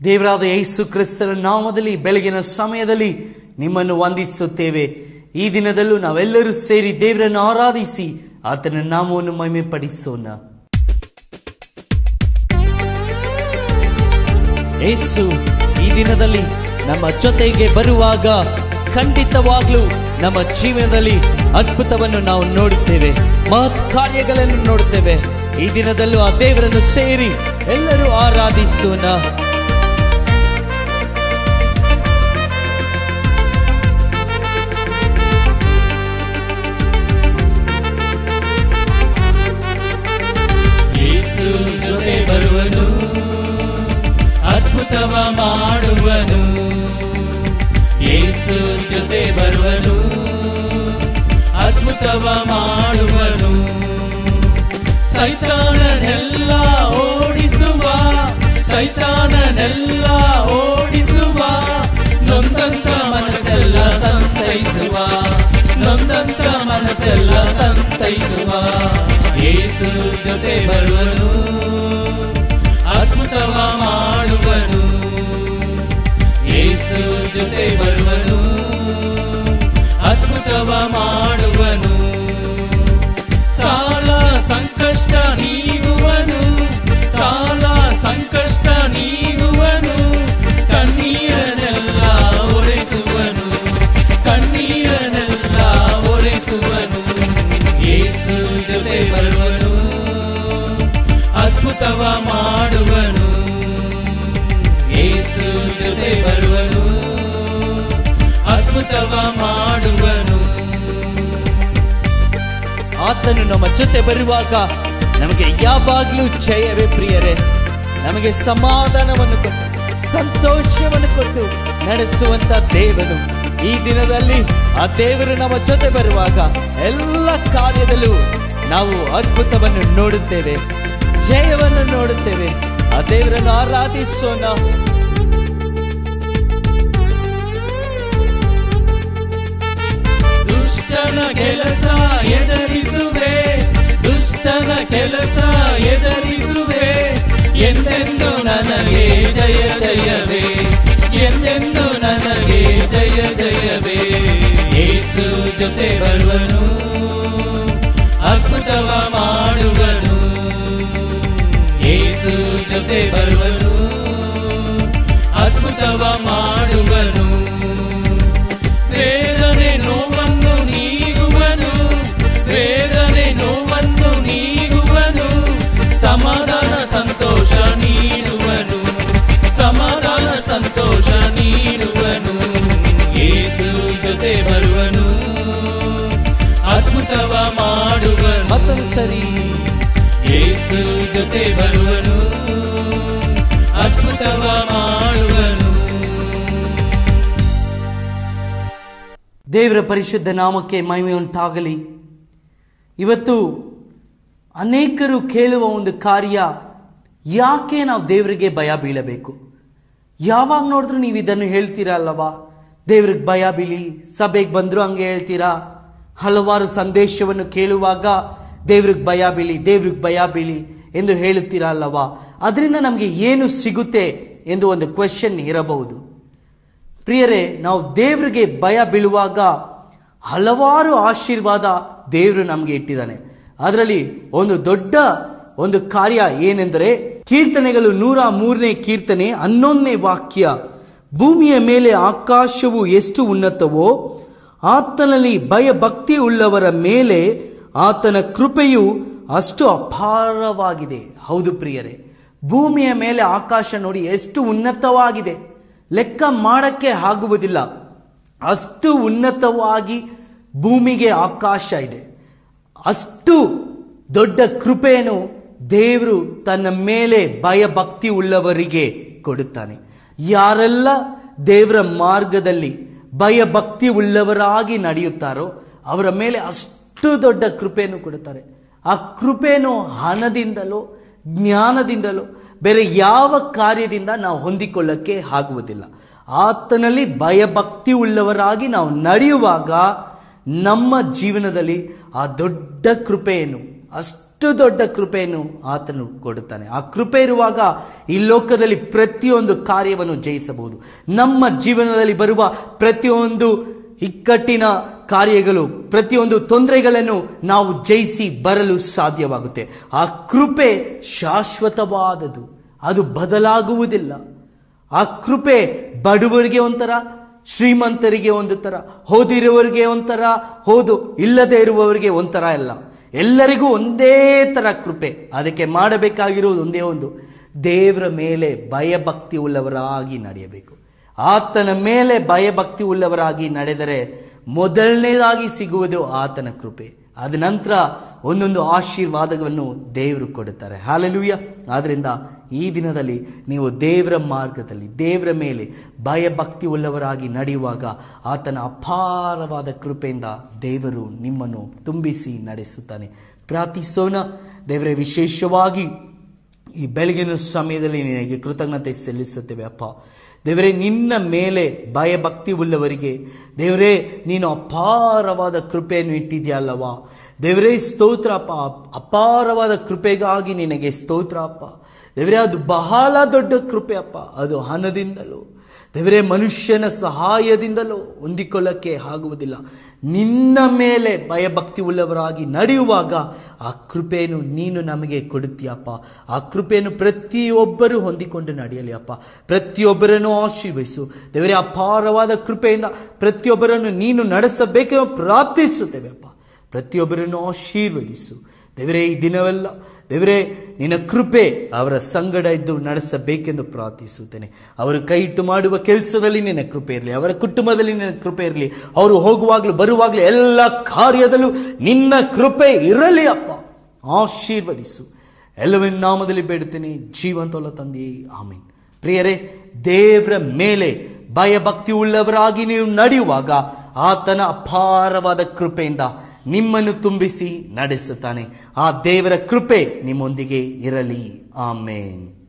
ದೇವರಾದ ಯೇಸು ಕ್ರಿಸ್ತರ ನಾಮದಲ್ಲಿ ಬೆಳಗಿನ ಸಮಯದಲ್ಲಿ ನಿಮ್ಮನ್ನು ವಂದಿಸುತ್ತೇವೆ ಈ ದಿನದಲ್ಲೂ ನಾವೆಲ್ಲರೂ ಸೇರಿ ದೇವರನ್ನು ಆರಾಧಿಸಿ ಆತನ ನಾಮವನ್ನು ಮಹಿಮೆ ಪಡಿಸೋಣ ಯೇಸು ಈ ದಿನದಲ್ಲಿ ನಮ್ಮ ಜೊತೆಗೆ ಬರುವಾಗ ಖಂಡಿತವಾಗ್ಲೂ ನಮ್ಮ ಜೀವನದಲ್ಲಿ ಅದ್ಭುತವನ್ನು ನಾವು ನೋಡುತ್ತೇವೆ ಮಹತ್ ಕಾರ್ಯಗಳನ್ನು ನೋಡುತ್ತೇವೆ ಈ ದಿನದಲ್ಲೂ ಆ ದೇವರನ್ನು ಸೇರಿ ಎಲ್ಲರೂ ಆರಾಧಿಸೋಣ ಯೇಸು ಜೊತೆ ಬರುವನು ಅದ್ಭುತವ ಮಾಡುವನು ಯೇಸು ಜೊತೆ ಬರುವನು ಅದ್ಭುತವ ಮಾಡುವನು ಸೈತಾನನೆಲ್ಲ ಓಡಿಸುವ ಸೈತಾನನೆಲ್ಲ ಓಡಿಸುವ ನೊಂದಂತ ಮನಸ್ಸೆಲ್ಲ ಸಂತೈಸುವ ನೊಂದಂತ ಮನಸ್ಸೆಲ್ಲ ಸಂತೈಸುವ ಯೇಸು ಜೊತೆ ಬರುವನು ಅದ್ಭುತವ ಮಾಡುವನು ಯೇಸು ಜೊತೆ ಬರುವನು ಅದ್ಭುತವ ಮಾಡುವನು ಸಾಲ ಸಂಕಷ್ಟ ನೀಗುವನು ಸಾಲ ಸಂಕಷ್ಟ ನೀಗುವನು ಕಣ್ಣೀರನೆಲ್ಲ ಒರೆಸುವನು ಕಣ್ಣೀರನೆಲ್ಲ ಒರೆಸುವನು ಯೇಸು ಜೊತೆ ಬರುವನು ಅದ್ಭುತವ ಮಾಡುವನು ಯೇಸು ಜೊತೆ ಬರುವನು ಅದ್ಭುತವ ಮಾಡುವನು ಆತನು ನಮ್ಮ ಜೊತೆ ಬರುವಾಗ ನಮಗೆ ಯಾವಾಗಲೂ ಜಯವೇ ಪ್ರಿಯರೇ ನಮಗೆ ಸಮಾಧಾನವನ್ನು ಕೊಟ್ಟು ಸಂತೋಷವನ್ನು ಕೊಟ್ಟು ನಡೆಸುವಂತ ದೇವನು ಈ ದಿನದಲ್ಲಿ ಆ ದೇವರು ನಮ್ಮ ಜೊತೆ ಬರುವಾಗ ಎಲ್ಲ ಕಾರ್ಯದಲ್ಲೂ ನಾವು ಅದ್ಭುತವನ್ನು ನೋಡುತ್ತೇವೆ ಜಯವನ್ನು ನೋಡುತ್ತೇವೆ ಆ ದೇವರನ್ನು ಆರಾಧಿಸೋಣ ದುಷ್ಟನ ಕೆಲಸ ಎದರಿಸುವೆ ದುಷ್ಟನ ಕೆಲಸ ಎದರಿಸುವೆ ಎಂದೆಂದು ನನಗೆ ಜಯ ಜಯವೇ ಎಂದೆಂದು ನನಗೆ ಜಯ ಜಯವೇ ಯೇಸು ಜೊತೆ ಬರುವನು ಅದ್ಭುತವ ಮಾಡುವನು ಯೇಸು ಜೊತೆ ಬರುವನು ಅದ್ಭುತವ ಮಾಡುವನು ವೇದನೆ ನೋವನ್ನು ನೀಗುವನು ವೇದನೆ ನೋವನ್ನು ನೀಗುವನು ಸಮಾಧಾನ ಸಂತೋಷ ನೀಡುವನು ಸಮಾಧಾನ ಸಂತೋಷ ನೀಡುವನು ಯೇಸು ಜೊತೆ ಬರುವನು ಅದ್ಭುತವ ಮಾಡುವನು ಮತ್ತೊಂದು ಸರಿ ಯೇಸು ಜೊತೆ ಬರುವನು ಅದ್ಭುತವ ಮಾಡುವನು ದೇವರ ಪರಿಶುದ್ಧ ನಾಮಕ್ಕೆ ಮಹಿಮೆ ಉಂಟಾಗಲಿ ಇವತ್ತು ಅನೇಕರು ಕೇಳುವ ಒಂದು ಕಾರ್ಯ ಯಾಕೆ ನಾವು ದೇವರಿಗೆ ಭಯ ಬೀಳಬೇಕು ಯಾವಾಗ ನೋಡಿದ್ರು ನೀವು ಇದನ್ನು ಹೇಳ್ತೀರಾ ಅಲ್ಲವಾ ದೇವ್ರಿಗೆ ಭಯ ಬೀಳಿ ಸಭೆಗೆ ಬಂದ್ರು ಹಂಗೆ ಹೇಳ್ತೀರಾ ಹಲವಾರು ಸಂದೇಶವನ್ನು ಕೇಳುವಾಗ ದೇವ್ರಿಗೆ ಭಯ ಬೀಳಿ ದೇವ್ರಿಗೆ ಭಯ ಬೀಳಿ ಎಂದು ಹೇಳುತ್ತೀರಾ ಅಲ್ಲವಾ ಅದರಿಂದ ನಮಗೆ ಏನು ಸಿಗುತ್ತೆ ಎಂದು ಒಂದು ಕ್ವೆಶನ್ ಇರಬಹುದು ಪ್ರಿಯರೇ ನಾವು ದೇವರಿಗೆ ಭಯ ಬೀಳುವಾಗ ಹಲವಾರು ಆಶೀರ್ವಾದ ದೇವರು ನಮಗೆ ಇಟ್ಟಿದ್ದಾನೆ ಅದರಲ್ಲಿ ಒಂದು ದೊಡ್ಡ ಒಂದು ಕಾರ್ಯ ಏನೆಂದರೆ ಕೀರ್ತನೆಗಳು ನೂರ ಮೂರನೇ ಕೀರ್ತನೆ ಹನ್ನೊಂದನೇ ವಾಕ್ಯ ಭೂಮಿಯ ಮೇಲೆ ಆಕಾಶವು ಎಷ್ಟು ಉನ್ನತವೋ ಆತನಲ್ಲಿ ಭಯ ಭಕ್ತಿ ಉಳ್ಳವರ ಮೇಲೆ ಆತನ ಕೃಪೆಯು ಅಷ್ಟು ಅಪಾರವಾಗಿದೆ ಹೌದು ಪ್ರಿಯರೇ ಭೂಮಿಯ ಮೇಲೆ ಆಕಾಶ ನೋಡಿ ಎಷ್ಟು ಉನ್ನತವಾಗಿದೆ ಲೆಕ್ಕ ಮಾಡಕ್ಕೆ ಆಗುವುದಿಲ್ಲ ಅಷ್ಟು ಉನ್ನತವಾಗಿ ಭೂಮಿಗೆ ಆಕಾಶ ಇದೆ ಅಷ್ಟು ದೊಡ್ಡ ಕೃಪೆಯನ್ನು ದೇವರು ತನ್ನ ಮೇಲೆ ಭಯ ಭಕ್ತಿ ಉಳ್ಳವರಿಗೆ ಕೊಡುತ್ತಾನೆ ಯಾರೆಲ್ಲ ದೇವರ ಮಾರ್ಗದಲ್ಲಿ ಭಯ ಭಕ್ತಿ ಉಳ್ಳವರಾಗಿ ನಡೆಯುತ್ತಾರೋ ಅವರ ಮೇಲೆ ಅಷ್ಟು ದೊಡ್ಡ ಕೃಪೆಯನ್ನು ಕೊಡುತ್ತಾರೆ ಆ ಕೃಪೆಯನ್ನು ಹಣದಿಂದಲೋ ಜ್ಞಾನದಿಂದಲೋ ಬೇರೆ ಯಾವ ಕಾರ್ಯದಿಂದ ನಾವು ಹೊಂದಿಕೊಳ್ಳಕ್ಕೆ ಆಗುವುದಿಲ್ಲ ಆತನಲ್ಲಿ ಭಯಭಕ್ತಿ ಉಳ್ಳವರಾಗಿ ನಾವು ನಡೆಯುವಾಗ ನಮ್ಮ ಜೀವನದಲ್ಲಿ ಆ ದೊಡ್ಡ ಕೃಪೆಯನ್ನು ಅಷ್ಟು ಅಷ್ಟು ದೊಡ್ಡ ಕೃಪೆಯನ್ನು ಆತನು ಕೊಡುತ್ತಾನೆ ಆ ಕೃಪೆ ಇರುವಾಗ ಈ ಲೋಕದಲ್ಲಿ ಪ್ರತಿಯೊಂದು ಕಾರ್ಯವನ್ನು ಜಯಿಸಬಹುದು ನಮ್ಮ ಜೀವನದಲ್ಲಿ ಬರುವ ಪ್ರತಿಯೊಂದು ಇಕ್ಕಟ್ಟಿನ ಕಾರ್ಯಗಳು ಪ್ರತಿಯೊಂದು ತೊಂದರೆಗಳನ್ನು ನಾವು ಜಯಿಸಿ ಬರಲು ಸಾಧ್ಯವಾಗುತ್ತೆ ಆ ಕೃಪೆ ಶಾಶ್ವತವಾದದು ಅದು ಬದಲಾಗುವುದಿಲ್ಲ ಆ ಕೃಪೆ ಬಡವರಿಗೆ ಒಂಥರ ಶ್ರೀಮಂತರಿಗೆ ಒಂದು ತರ ಓದಿರುವವರಿಗೆ ಒಂಥರ ಓದು ಇಲ್ಲದೆ ಇರುವವರಿಗೆ ಒಂಥರ ಎಲ್ಲ ಎಲ್ಲರಿಗೂ ಒಂದೇ ತರ ಕೃಪೆ ಅದಕ್ಕೆ ಮಾಡಬೇಕಾಗಿರುವುದು ಒಂದೇ ಒಂದು ದೇವರ ಮೇಲೆ ಭಯಭಕ್ತಿ ಉಳ್ಳವರಾಗಿ ನಡೆಯಬೇಕು ಆತನ ಮೇಲೆ ಭಯಭಕ್ತಿ ಉಳ್ಳವರಾಗಿ ನಡೆದರೆ ಮೊದಲನೇದಾಗಿ ಸಿಗುವುದು ಆತನ ಕೃಪೆ ಅದ ನಂತರ ಒಂದೊಂದು ಆಶೀರ್ವಾದವನ್ನು ದೇವರು ಕೊಡುತ್ತಾರೆ ಹಾಲೆಲೂಯ ಆದ್ರಿಂದ ಈ ದಿನದಲ್ಲಿ ನೀವು ದೇವರ ಮಾರ್ಗದಲ್ಲಿ ದೇವರ ಮೇಲೆ ಭಯಭಕ್ತಿ ಉಳ್ಳವರಾಗಿ ನಡೆಯುವಾಗ ಆತನ ಅಪಾರವಾದ ಕೃಪೆಯಿಂದ ದೇವರು ನಿಮ್ಮನ್ನು ತುಂಬಿಸಿ ನಡೆಸುತ್ತಾನೆ ಪ್ರಾರ್ಥಿಸೋಣ ದೇವರೇ ವಿಶೇಷವಾಗಿ ಈ ಬೆಳಗಿನ ಸಮಯದಲ್ಲಿ ನಿನಗೆ ಕೃತಜ್ಞತೆ ಸಲ್ಲಿಸುತ್ತೇವೆ ಅಪ್ಪ ದೇವರೇ ನಿನ್ನ ಮೇಲೆ ಭಯಭಕ್ತಿ ಉಳ್ಳವರಿಗೆ ದೇವರೇ ನೀನು ಅಪಾರವಾದ ಕೃಪೆಯನ್ನು ಇಟ್ಟಿದ್ಯಲ್ಲವಾ ದೇವರೇ ಸ್ತೋತ್ರ ಅಪ್ಪ ಅಪಾರವಾದ ಕೃಪೆಗಾಗಿ ನಿನಗೆ ಸ್ತೋತ್ರ ಅಪ್ಪ ದೇವರೇ ಅದು ಬಹಳ ದೊಡ್ಡ ಕೃಪೆ ಅಪ್ಪ ಅದು ಹಣದಿಂದಲೂ ದೇವರೇ ಮನುಷ್ಯನ ಸಹಾಯದಿಂದಲೂ ಹೊಂದಿಕೊಳ್ಳಕ್ಕೆ ಆಗುವುದಿಲ್ಲ ನಿನ್ನ ಮೇಲೆ ಭಯಭಕ್ತಿ ಉಳ್ಳವರಾಗಿ ನಡೆಯುವಾಗ ಆ ಕೃಪೆಯನ್ನು ನೀನು ನಮಗೆ ಕೊಡುತ್ತೀಯಪ್ಪ ಆ ಕೃಪೆಯನ್ನು ಪ್ರತಿಯೊಬ್ಬರು ಹೊಂದಿಕೊಂಡು ನಡೆಯಲಿ ಅಪ್ಪ ಪ್ರತಿಯೊಬ್ಬರನ್ನು ಆಶೀರ್ವಹಿಸು ದೇವರೇ ಅಪಾರವಾದ ಕೃಪೆಯಿಂದ ಪ್ರತಿಯೊಬ್ಬರನ್ನು ನೀನು ನಡೆಸಬೇಕೆಂದು ಪ್ರಾರ್ಥಿಸುತ್ತೇವೆ ಅಪ್ಪ ಪ್ರತಿಯೊಬ್ಬರನ್ನು ಆಶೀರ್ವದಿಸು ದೇವರೇ ಈ ದಿನವೆಲ್ಲ ದೇವರೇ ನಿನ್ನ ಕೃಪೆ ಅವರ ಸಂಗಡ ಇದ್ದು ನಡೆಸಬೇಕೆಂದು ಪ್ರಾರ್ಥಿಸುತ್ತೇನೆ ಅವರು ಕೈ ಇಟ್ಟು ಮಾಡುವ ಕೆಲಸದಲ್ಲಿ ನಿನ್ನ ಕೃಪೆ ಇರಲಿ ಅವರ ಕುಟುಂಬದಲ್ಲಿ ನಿನ್ನ ಕೃಪೆ ಇರಲಿ ಅವರು ಹೋಗುವಾಗಲೂ ಬರುವಾಗಲೂ ಎಲ್ಲ ಕಾರ್ಯದಲ್ಲೂ ನಿನ್ನ ಕೃಪೆ ಇರಲಿ ಅಪ್ಪ ಆಶೀರ್ವದಿಸು ಎಲ್ಲವನ್ನ ನಾಮದಲ್ಲಿ ಬೇಡುತ್ತೇನೆ ಜೀವಂತವಲ್ಲ ತಂದೆಯೇ ಆಮೀನ್ ಪ್ರಿಯರೇ ದೇವರ ಮೇಲೆ ಭಯಭಕ್ತಿ ಉಳ್ಳವರಾಗಿ ನೀವು ನಡೆಯುವಾಗ ಆತನ ಅಪಾರವಾದ ಕೃಪೆಯಿಂದ ನಿಮ್ಮನ್ನು ತುಂಬಿಸಿ ನಡೆಸುತ್ತಾನೆ ಆ ದೇವರ ಕೃಪೆ ನಿಮ್ಮೊಂದಿಗೆ ಇರಲಿ ಆಮೇನ್